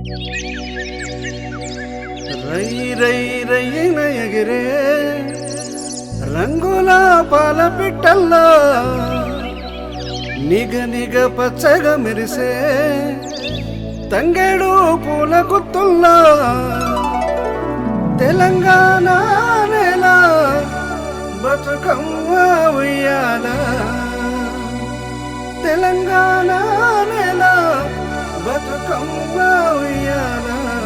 రై రై రయ్యన ఎగిరే రంగుల పాల పిట్టల్లో నిగ నిగ పచ్చగా మెరిసే తంగేడు పూల గుత్తుల్లో తెలంగాణ నేల బతుకమ్మ ఉయ్యాల తెలంగాణ నేల బతుకమ్మ ఉయ్యాల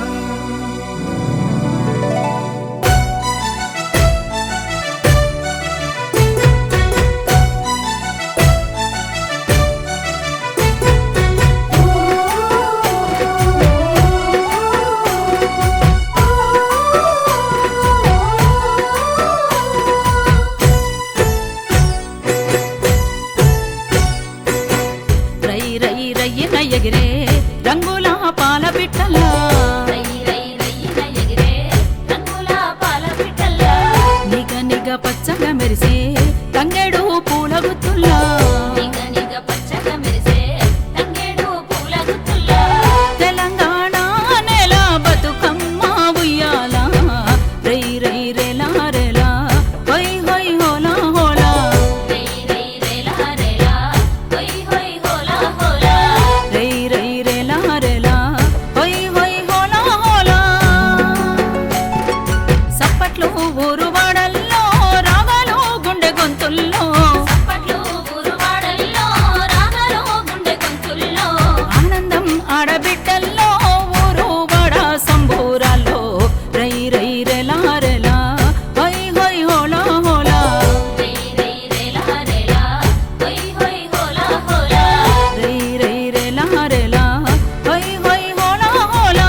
రై రై రయ్యన ఎగిరే రంగుల పాల పిట్టల్లా రై రై రయ్యిన ఎగిరే రంగుల పాల పిట్టల్లా నిగ నిగ పచ్చగా మెరిసే తంగెడు పూల గుత్తుల్లా నిగ నిగ పచ్చగా మెరిసే తంగేడు పూల గుత్తుల్లా తెలంగాణ నేల బతుకమ్మ ఉయ్యాల రై రై రేలా రేలా హొయ్ హొయ్ హోలా హోలా రై రై రేలా రేలా హొయ్ హొయ్ హోలా హోలా రై రై రేలా రేలా హొయ్ హొయ్ హోలా హోలా సప్పట్లు ఊరు వాడల్లో రాగాలు గుండె గొంతుల్లో చప్పట్లు ఊరువాడల్లో రాగాలు గుండె గొంతుల్లో ఆనందం ఆడబిడ్డల్లో ఊరు వాడ సంబూరాల్లో రై రై రెలా రెలా హై హై హోలా హోలా రై రై రేలా రేలా హొయ్ హొయ్ హోలా హోలా రై రై రెలా రెలా హై హై హోలా హోలా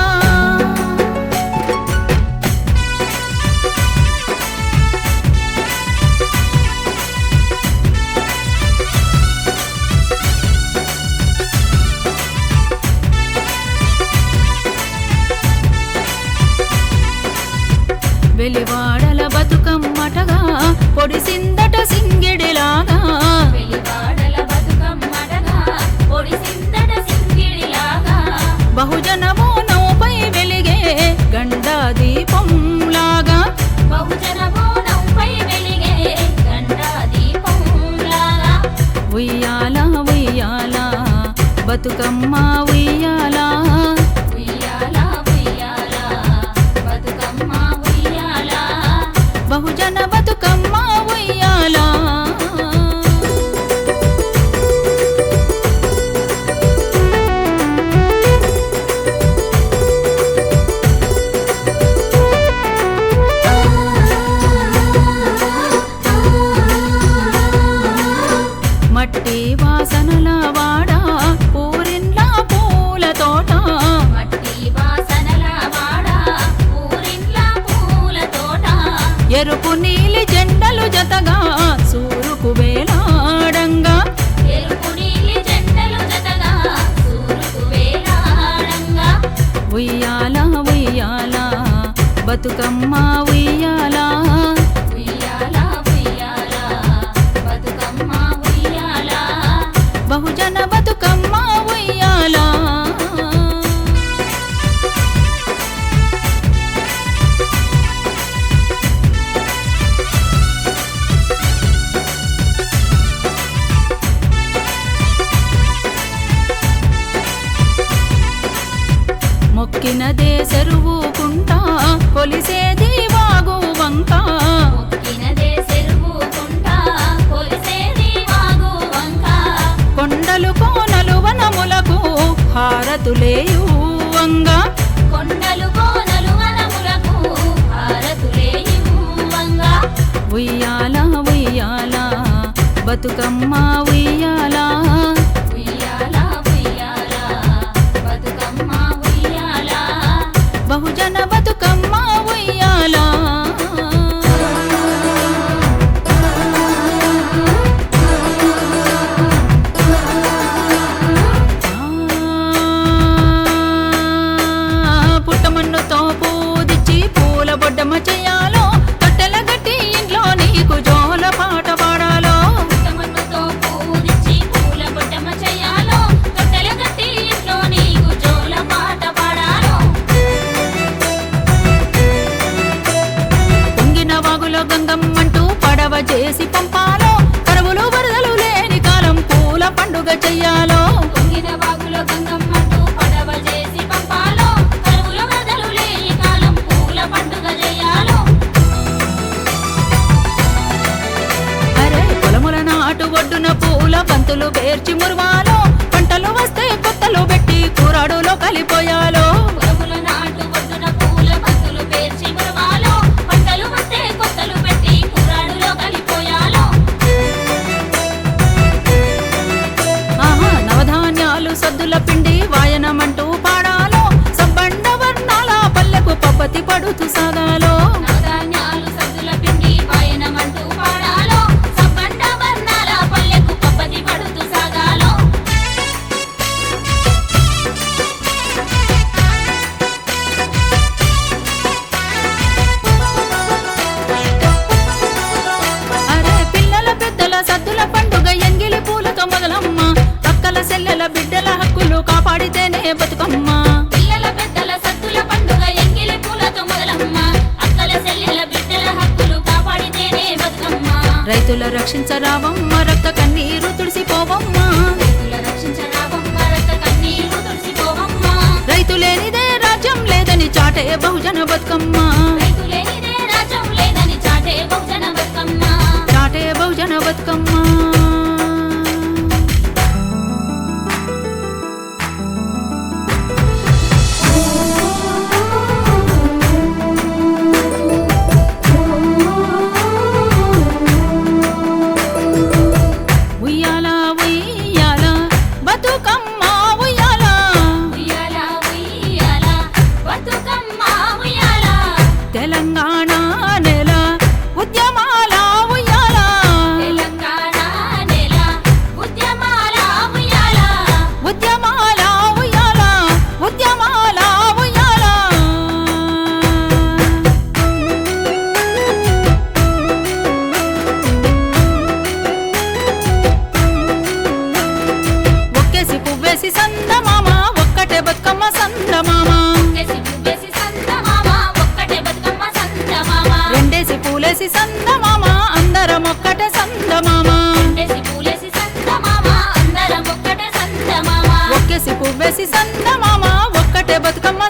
వెలివాడల బతుకమ్మటగా పొడిసిందట సింగిడిలాగా వెలివాడల బతుకమ్మటగా ఒడిసిందట సింగిడిలాగా బహుజనము నౌపై వెలిగే గండా దీపంలాగా బహుజన బోనంపై వెలిగే గంటా దీపంలాగా ఉయ్యాల ఉయ్యాల బతుకమ్మ ఉయ్యాల ఉయ్యాల ఉయ్యాల బతుకమ్మ ఉయ్యాల బహుజన బతుకమ్మ ఉయ్యాల మట్టి వాసనల వాడ పూరిన్ల పూల తోట మట్టి వాసనల వాడ ఊరిన్ల పూల తోట ఎరుపు నీలి జెండలు జతగా సూరుకు వేలాడంగా ఎరుపు నీలి జెండలు జతగా సూరుకు వేలాడంగా ఉయ్యాల ఉయ్యాల బతుకమ్మ ఉయ్యాల ఉయ్యాల ఉయ్యాల బతుకమ్మ ఉయ్యాల బహుజన బతుకమ్మ ఉయ్యాల మొక్కినదే చెరువుకుంటా కొలిసేది వాగు వంక మొక్కినదే చెరువుకుంటా కొలిసేది వాగు వంక కొండలు కోనలు వనములకు హారతులేయువంగా కొండలు కోనలు వనములకు హారతులేయువంగా ఉయ్యాల ఉయ్యాల బతుకమ్మ ఉయ్యాల ఉయ్యాల ఉయ్యాల బతుకమ్మ ఉయ్యాల బహుజన బతుకమ్మ ఉయ్యాల ఆ, పుట్టమన్నుతో పూదిచ్చి పూల బొడ్డమ్మ చెయ్యాలో కట్టెల గట్టి ఇంట్లో నీకు జోల పాట పాడాలో పుట్టమన్నుతో పూజించి పూల బొడ్డమ్మ చెయ్యాలో చేసి పంపాలో కరువులు వరదలు లేని కాలం పూల పండుగ చెయ్యాలో పొంగిన వాగులో గంగమ్మంటూ పడవ చేసి పంపాలో కరువుల వరదలు లేని కాలం పూల పండుగ చేయాలో అరే పొలముల నాటు ఒడ్డున పూల పంతులు పేర్చి మురువాలో పంటలు వస్తే కొత్తలు పెట్టి కూరాడులో కలిపోయాలో పొలముల నాటు ఒడ్డున పూల బంతులు పేర్చి మురవాలో పంటలు వస్తే కొత్తలు పెట్టి కురాడులో కలిపోయాలో ఆహా నవధాన్యాలు సద్దుల పిండి వాయనమంటూ పాడాలో సబ్బండ వర్ణాల పల్లెకు పప్పతి పడుతూ సాగాలో నవధాన్యాలు సద్దుల పిండి వాయనమంటూ పాడాలో సబ్బండ వర్ణాల పల్లెకు పప్పది పడుతూ సాగాలో అరే పిల్లల పెద్దల సద్దుల పండుగ ఎంగిలి పూలతో మొదలమ్మ అక్కల సెల్లెల బిడ్డల హక్కులు కాపాడితేనే బతుకమ్మ పిల్లల పెద్దల సద్దుల పండుగ ఎంగిలి పూలతో మొదలమ్మ అక్కల సెల్లెల బిడ్డల హక్కులు కాపాడితేనే బతుకమ్మ రైతుల రక్షించరావమ్మ రక్త కన్నీరు తుడిసిపోవమ్మ రైతుల రక్షించరావమ్మ రక్త కన్నీరు తుడిసిపోవమ్మ రైతు లేనిదే రాజ్యం లేదని చాటే బహుజన బతుకమ్మ రైతు లేనిదే రాజ్యం లేదని చాటే బహుజన బతుకమ్మ చాటే బహుజన బతుకమ్మ ఉయ్యాల ఉయ్యాల బతుకమ్మ ఉయ్యాల ఉయ్యాల ఉయ్యాల బతుకమ్మ ఉయ్యాల తెలంగాణ నెల ఉద్యమాల ఉయ్యాల తెలంగాణ నెల ఉద్యమాల ఉయ్యాల ఉద్యమాల ఉయ్యాల ఉద్యమాల ఉయ్యాల ఒక్కేసి పువ్వేసి సందమామ ఒక్కటే బతుకమ్మ సందమామ ఒక్కేసి పువ్వేసి సందమామ ఒక్కటే బతుకమ్మ సందమామ రెండేసి పూలేసి సందమామ అందరం ఒక్కటే సందమామ రెండేసి పూలేసి సందమామ అందరం ఒక్కటే సందమామ ఒక్కేసి పువ్వేసి సందమామ ఒక్కటే బతుకమ్మ